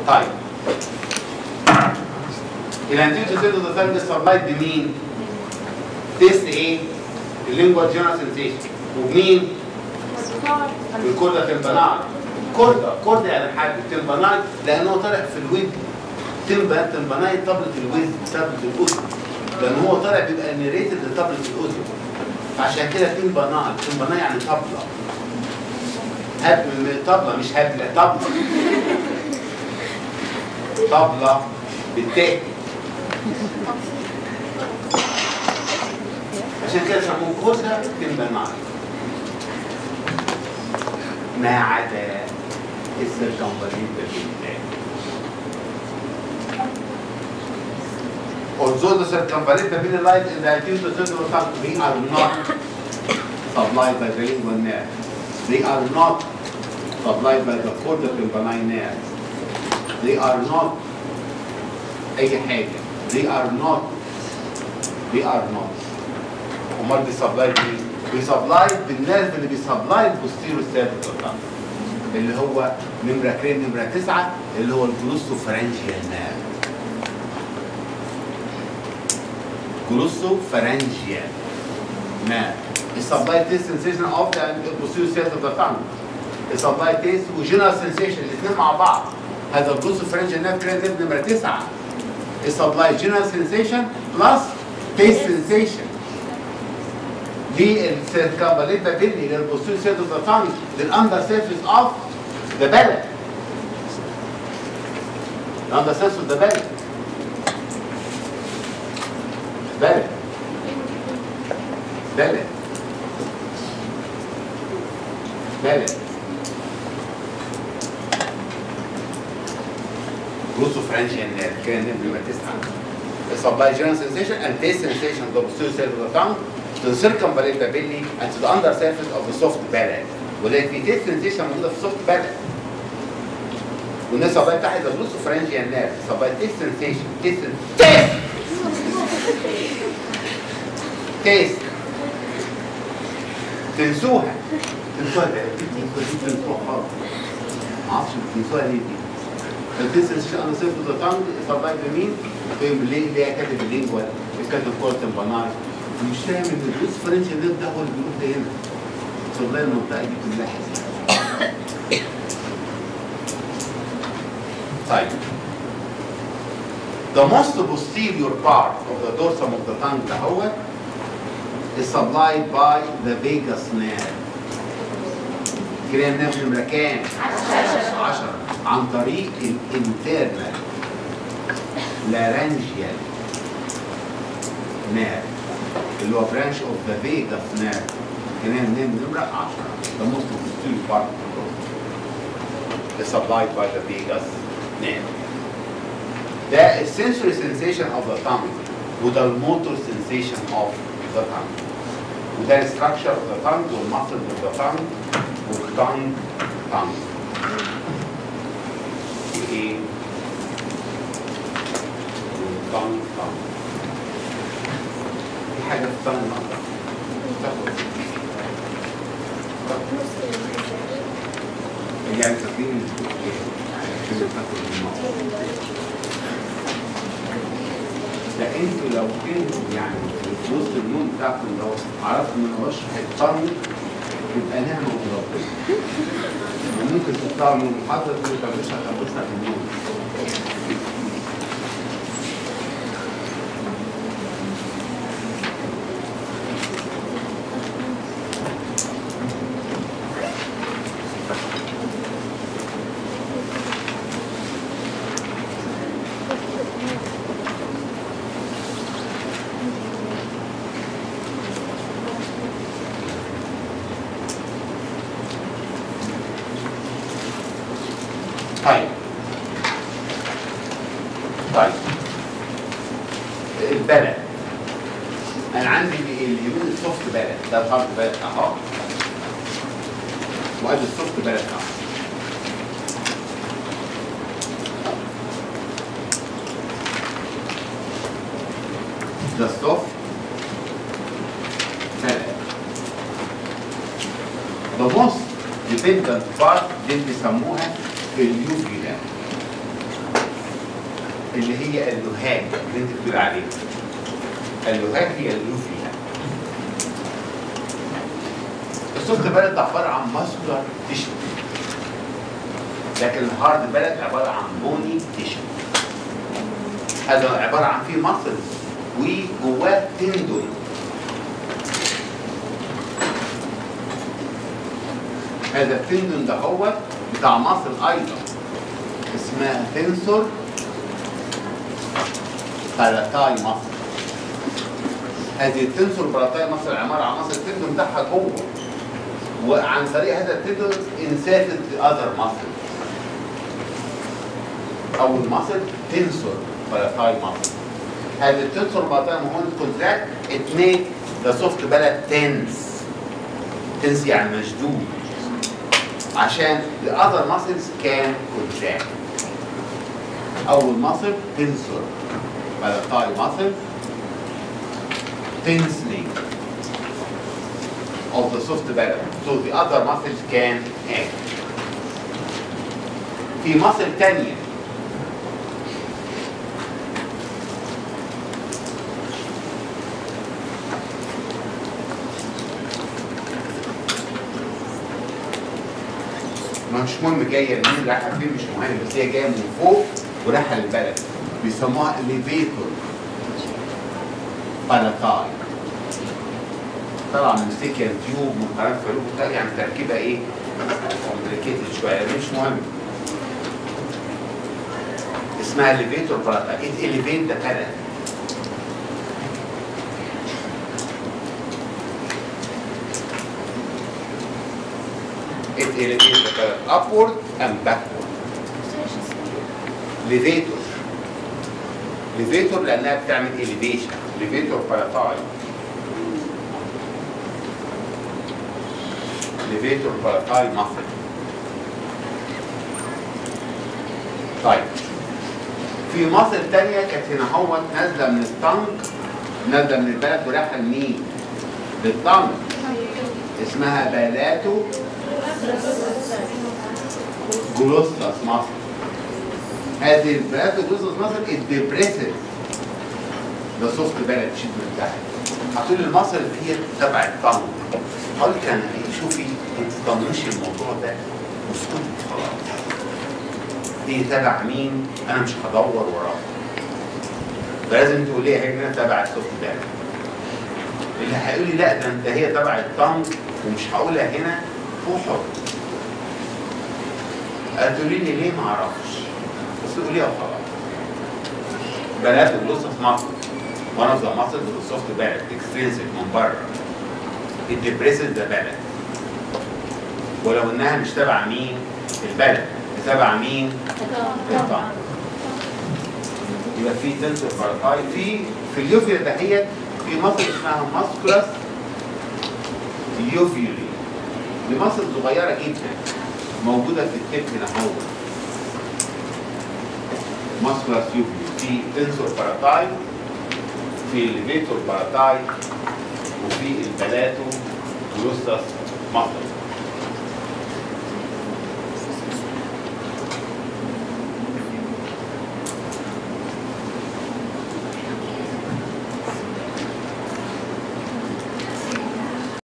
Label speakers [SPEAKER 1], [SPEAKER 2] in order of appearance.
[SPEAKER 1] طيب الانتيتو سيتو ده ثاني سبلايد بمين؟ تيست ايه؟ اللينجوال جنرال سنسيشن ومين؟ الكوردا تمباناي كوردا كوردا يعني حاجه تمباناي لانه طالع في الويب تمبا تمباناي طبلة الويب طبلة الاذن لان هو طالع بيبقى نيريتد لطبلة الاذن عشان كده تمباناي تمباناي يعني طبلة هب طبلة مش هبلة طبلة طبلة بالتاء عشان كده سموه كوردا تمباناي ما عدا السيركمفرنت بالله Although the circumference between light and the acute central tongue, they are not supplied by the lingual nerve. They are not supplied by the cortical tympani nerve. They are not أي حاجة. They are not. They are not. أمال بيسبلاي بإيه؟ بيسبلاي بالنيرف اللي بيسبلاي البوستيرو سيرفيكال اللي هو نمرة كريم نمرة تسعة اللي هو الجلوسوفرنجيال نيرف. جلوسوفرنجيال نيرف. السبلاي تيست سنسيشن اوف ذا posterior cells of the tongue. السبلاي تيست وجنرال سنسيشن الاثنين مع بعض. هذا الجلوسوفرنجيال نيرف كريم نيرف نمرة تسعة. السبلاي جنرال سنسيشن بلس تيست سنسيشن. للسيركمبليتا بيلي للبوستير سيرت اوف ذا تانج للاندر سيرفيس اوف ذا بالك الاندر سيرفيس اوف ذا بالك بالك بالك بالك جلوسو فرانشيان نيرف كان نيرف نمرة تسعة supply general sensation and taste sensation of the posterior side of the tongue to the circumvallate the belly and to the under surface of the soft palate ولكن في taste sensation موجودة في soft palate والناس supply بتاعت the glucopharyngeal nerve supply taste sensation taste taste taste تنسوها تنسوها ده تنسوها خالص معرفش تنسوها ليه دي التيست sensation under surface of the tongue supply بمين؟ فاهم ليه اللي هي كاتب اللينجوال كاتب كورتن باناي مش فاهم ان الجلوس فرنسي ده ده هو اللي بيروح ده هنا والله المنطقه دي كلها حزينه طيب The most posterior part of the dorsum of the tongue ده هو is supplied by the vagus nerve كده نرف نمرة كام؟ 10 عن طريق الانترنال laryngeal nerve اللي هو branch of the vagus nerve كمان نم نمرة 10 the most posterior part of the body is supplied by the vagus nerve ده السنسوري sensation of the tongue وده الموتور sensation of the tongue وده الستراكشر of the tongue والمسل of the tongue والtongue tongue ايه tongue tongue في حاجة في الطن نقدر يعني فاكرين ده انتوا لو كنتوا يعني في وسط النوم بتاعكم لو عرفتوا ان انا بشرح الطن يبقى نعمة من ربنا وممكن تطلعوا من المحاضرة تقولوا طب مش هتخلصنا في النوم طيب طيب البلد انا عندي اليمين السوفت بلد ده الهارد بلد اهو وادي السوفت بلد اهو ده السوفت بلد The most dependent part دي بيسموها اليوفيلا اللي هي اللهاج اللي انت بتقول عليها اللهاج هي اللوفيا السوفت بلد ده عباره عن ماسكولار تيشو لكن الهارد بلد عباره عن بوني تيشو هذا عباره عن فيه ماسلز وجواه تندون هذا التندون ده هو بتاع مصر ايضا اسمها تنسور بلاتاي مصر هذه التنسور بلاتاي مصر عباره عن مصر التندون بتاعها جوه وعن طريق هذا التندون انساتت اذر مصر او المصل تنسور بلاتاي مصر هذه التنسور بلاتاي مهون كونتراكت اتنين ده سوفت بلد تنس تنس يعني مشدود عشان the other muscles can contract أول muscle tensor by the thigh muscle tensely of the soft bladder so the other muscles can act في muscle تانية مش مهم جايه منين رايحه فين مش مهم بس هي جايه من فوق ورايحه للبلد بيسموها اليفيتور باناتاي طبعا من سيكيان تيوب من قناه فاروق ده يعني تركيبه ايه؟ كومبليكيتد شويه مش مهم اسمها اليفيتور باناتاي اليفيت ده بلد it elevates the palate upward and backward. Levator. Levator لأنها بتعمل elevation. Levator palatai. Levator palatai muscle. طيب في مصل تانية كانت هنا هوت نازلة من الطنك نازلة من البلد ورايحة لمين؟ للطنك اسمها بلاتو جلوسس مصر هذه البلاد جلوسس مصر الدبريسيف ده سوفت بلد شد من تحت هتقول المصر اللي هي تبع الطن قال لك انا ايه شوفي انت تطنشي الموضوع ده واسكتي خلاص دي تبع مين انا مش هدور وراها فلازم تقولي هي هنا تبع السوفت بلد اللي هيقول لي لا ده انت هي تبع الطنك ومش هقولها هنا هو حر هتقولي لي ليه ما اعرفش بس قوليها وخلاص بنات الجلوس في مصر وانا في مصر بالسوفت بلد اكسترينسك من بره الدبريسد ده بلد ولو انها مش تبع مين البلد تبع مين الطعم يبقى في تنسور بارتاي في في اليوفيا دهيت في مصر اسمها ماسكولاس يوفيولي دي مصر صغيره جدا موجوده في التب هنا هو ماسكولاس يوفيولي في تنسور بارتاي في الليفيتور بارتاي وفي البلاتو جلوستاس مصر